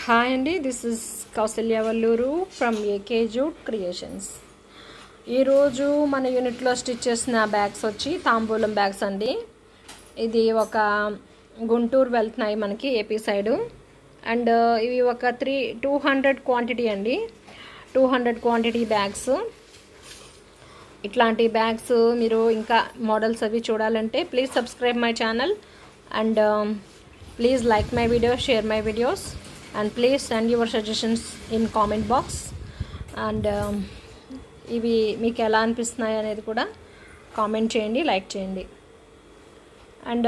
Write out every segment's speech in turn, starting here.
Hi అండి this is Kousalya Valluru from AK jute creations ఈరోజు మన యూనిట్లో స్టిచ్ చేసిన బ్యాగ్స్ వచ్చి తాంబూలం బ్యాగ్స్ అండి ఇది ఒక గుంటూరు వెళ్తున్నాయి మనకి ఏపీ సైడు అండ్ ఇవి ఒక త్రీ టూ హండ్రెడ్ క్వాంటిటీ అండి టూ హండ్రెడ్ క్వాంటిటీ బ్యాగ్స్ ఇట్లాంటి బ్యాగ్స్ మీరు ఇంకా మోడల్స్ అవి చూడాలంటే please subscribe my channel and please like my videos share my videos and please send your suggestions in comment box and ఇవి మీకు ఎలా అనిపిస్తున్నాయి అనేది కూడా కామెంట్ చేయండి లైక్ చేయండి అండ్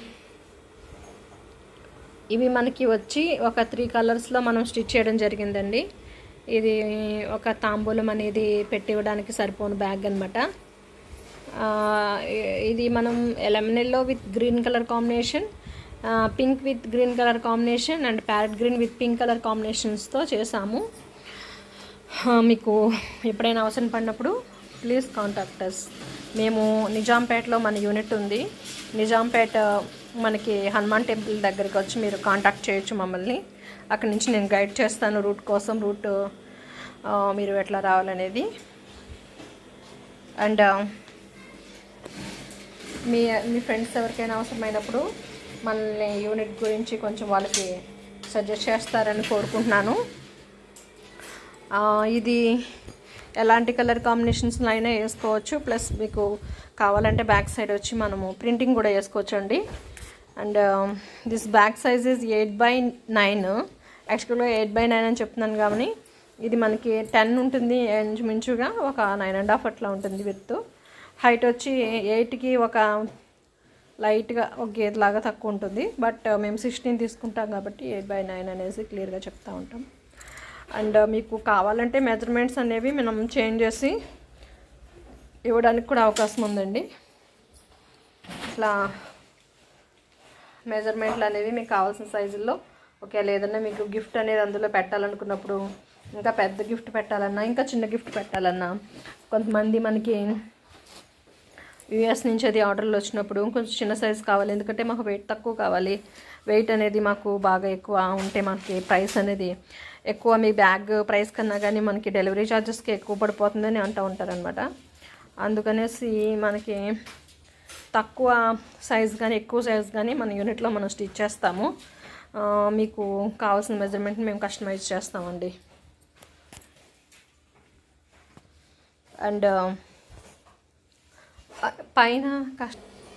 ఇవి మనకి వచ్చి ఒక త్రీ కలర్స్లో మనం స్టిచ్ చేయడం జరిగిందండి ఇది ఒక తాంబూలం అనేది పెట్టివ్వడానికి సరిపోను బ్యాగ్ అనమాట ఇది మనం ఎలమినెల్లో with green colour combination pink with green colour combination and parrot green with pink colour కాంబినేషన్స్తో చేసాము మీకు ఎప్పుడైనా అవసరం పడినప్పుడు ప్లీజ్ కాంటాక్ట్ అస్ మేము నిజాంపేటలో మన యూనిట్ ఉంది నిజాంపేట మనకి హనుమాన్ టెంపుల్ దగ్గరికి వచ్చి మీరు కాంటాక్ట్ చేయొచ్చు మమ్మల్ని అక్కడి నుంచి నేను గైడ్ చేస్తాను రూట్ కోసం రూట్ మీరు ఎట్లా రావాలనేది అండ్ మీ మీ ఫ్రెండ్స్ ఎవరికైనా అవసరమైనప్పుడు మనల్ని యూనిట్ గురించి కొంచెం వాళ్ళకి సజెస్ట్ చేస్తారని కోరుకుంటున్నాను ఇది ఎలాంటి కలర్ కాంబినేషన్స్లో అయినా వేసుకోవచ్చు ప్లస్ మీకు కావాలంటే బ్యాక్ సైడ్ వచ్చి మనము ప్రింటింగ్ కూడా వేసుకోవచ్చు అండి and this back size is eight by nine యాక్చువల్గా ఎయిట్ బై నైన్ అని చెప్తున్నాను కానీ ఇది మనకి టెన్ ఉంటుంది మించుగా ఒక నైన్ అండ్ హాఫ్ అట్లా ఉంటుంది విత్ హైట్ వచ్చి ఎయిట్కి ఒక లైట్గా ఒక గేద్ లాగా తక్కువ ఉంటుంది బట్ మేము సిక్స్టీన్ తీసుకుంటాం కాబట్టి ఎయిట్ బై నైన్ అనేసి క్లియర్గా చెప్తూ ఉంటాం అండ్ మీకు కావాలంటే మెజర్మెంట్స్ అనేవి మనం చేంజ్ చేసి ఇవ్వడానికి కూడా అవకాశం ఉందండి ఇట్లా మెజర్మెంట్లు అనేవి మీకు కావాల్సిన సైజుల్లో ఒకవేళ ఏదన్నా మీకు గిఫ్ట్ అనేది అందులో పెట్టాలనుకున్నప్పుడు ఇంకా పెద్ద గిఫ్ట్ పెట్టాలన్నా ఇంకా చిన్న గిఫ్ట్ పెట్టాలన్నా కొంతమంది మనకి యూఎస్ నుంచి అది ఆర్డర్లు వచ్చినప్పుడు కొంచెం చిన్న సైజ్ కావాలి ఎందుకంటే మాకు వెయిట్ తక్కువ కావాలి వెయిట్ అనేది మాకు బాగా ఎక్కువ ఉంటే మనకి ప్రైస్ అనేది ఎక్కువ మీ బ్యాగ్ ప్రైస్ కన్నా కానీ మనకి డెలివరీ ఛార్జెస్కి ఎక్కువ పడిపోతుందని అంటూ ఉంటారనమాట అందుకనేసి మనకి తక్కువ సైజ్ కానీ ఎక్కువ సైజ్ కానీ మన యూనిట్లో మనం స్టిచ్ చేస్తాము మీకు కావాల్సిన మెజర్మెంట్ మేము కస్టమైజ్ చేస్తామండి అండ్ పైన కష్ట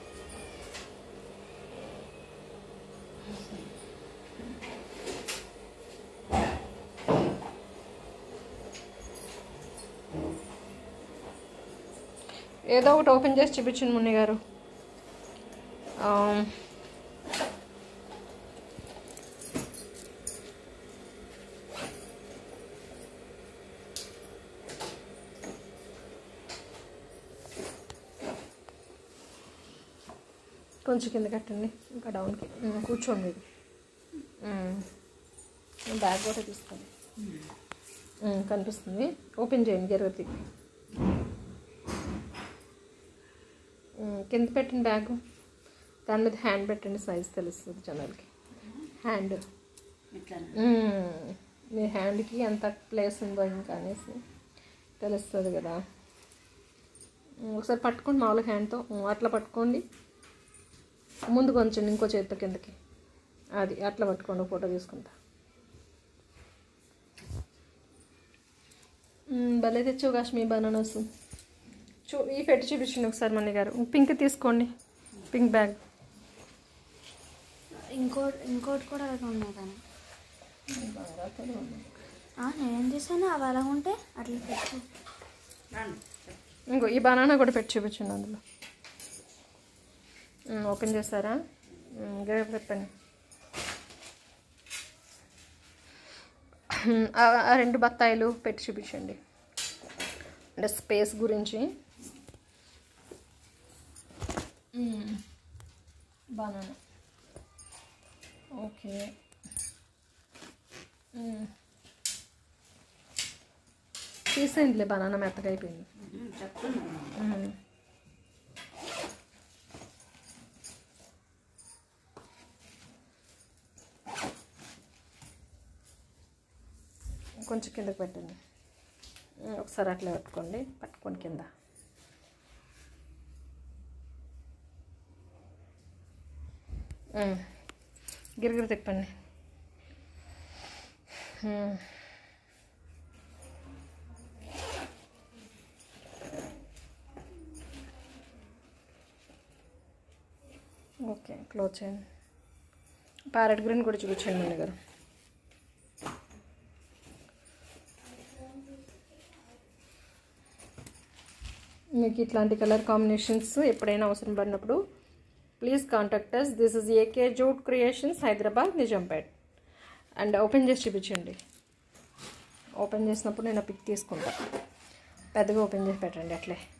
ఏదో ఒకటి ఓపెన్ చేసి చూపించండి మున్ని గారు కొంచెం కింద కట్టండి ఇంకా డౌన్కి కూర్చోండి మీరు బ్యాగ్ కూడా తీసుకోండి కనిపిస్తుంది ఓపెన్ చేయండి జరుగుతుంది కింద పెట్టండి బ్యాగు దాని మీద హ్యాండ్ పెట్టండి సైజ్ తెలుస్తుంది జనాలకి హ్యాండ్ మీ హ్యాండ్కి ఎంత ప్లేస్ ఉందో ఇంకా అనేసి తెలుస్తుంది కదా ఒకసారి పట్టుకోండి మామూలుగా హ్యాండ్తో అట్లా పట్టుకోండి ముందు కొంచెం ఇంకో చేతితో కిందకి అది అట్లా పట్టుకోండి ఫోటో తీసుకుంటా భలే తెచ్చావు కాశ్మీర్ బనానాస్ చూ ఈ పెట్టి చూపించండి ఒకసారి మణి గారు పింక్ తీసుకోండి పింక్ బ్యాగ్ ఇంకోటి ఇంకోటి కూడా అలాగే ఉన్నాయి కానీ నేనేం చేశాను అవి అలా ఉంటే అట్లా పెట్టు ఇంకో ఈ బనానా కూడా పెట్టి చూపించండి అందులో ఓపెన్ చేస్తారా ఇంకా చెప్పండి ఆ రెండు బత్తాయిలు పెట్టి చూపించండి అంటే స్పేస్ గురించి బనానా ఓకే తీసేయండిలే బనానా మెత్తగా అయిపోయింది కొంచెం కిందకి పెట్టండి ఉమ్, ఒకసారి అట్లా పట్టుకోండి పట్టుకోండి కింద ఉమ్, గిరిగిరి తిప్పండి ఉమ్. ఓకే క్లోజ్ చేయండి ప్యారెట్ గ్రీన్ కూడా చూపించండి మన దగ్గర మీకు ఇట్లాంటి కలర్ కాంబినేషన్స్ ఎప్పుడైనా అవసరం పడినప్పుడు please contact us this is AK jute creations Hyderabad Nizampet and open చేసి చూపించండి ఓపెన్ చేసినప్పుడు నేను పిక్ తీసుకుంటా పెద్దగా ఓపెన్ చేసి పెట్టండి అట్లే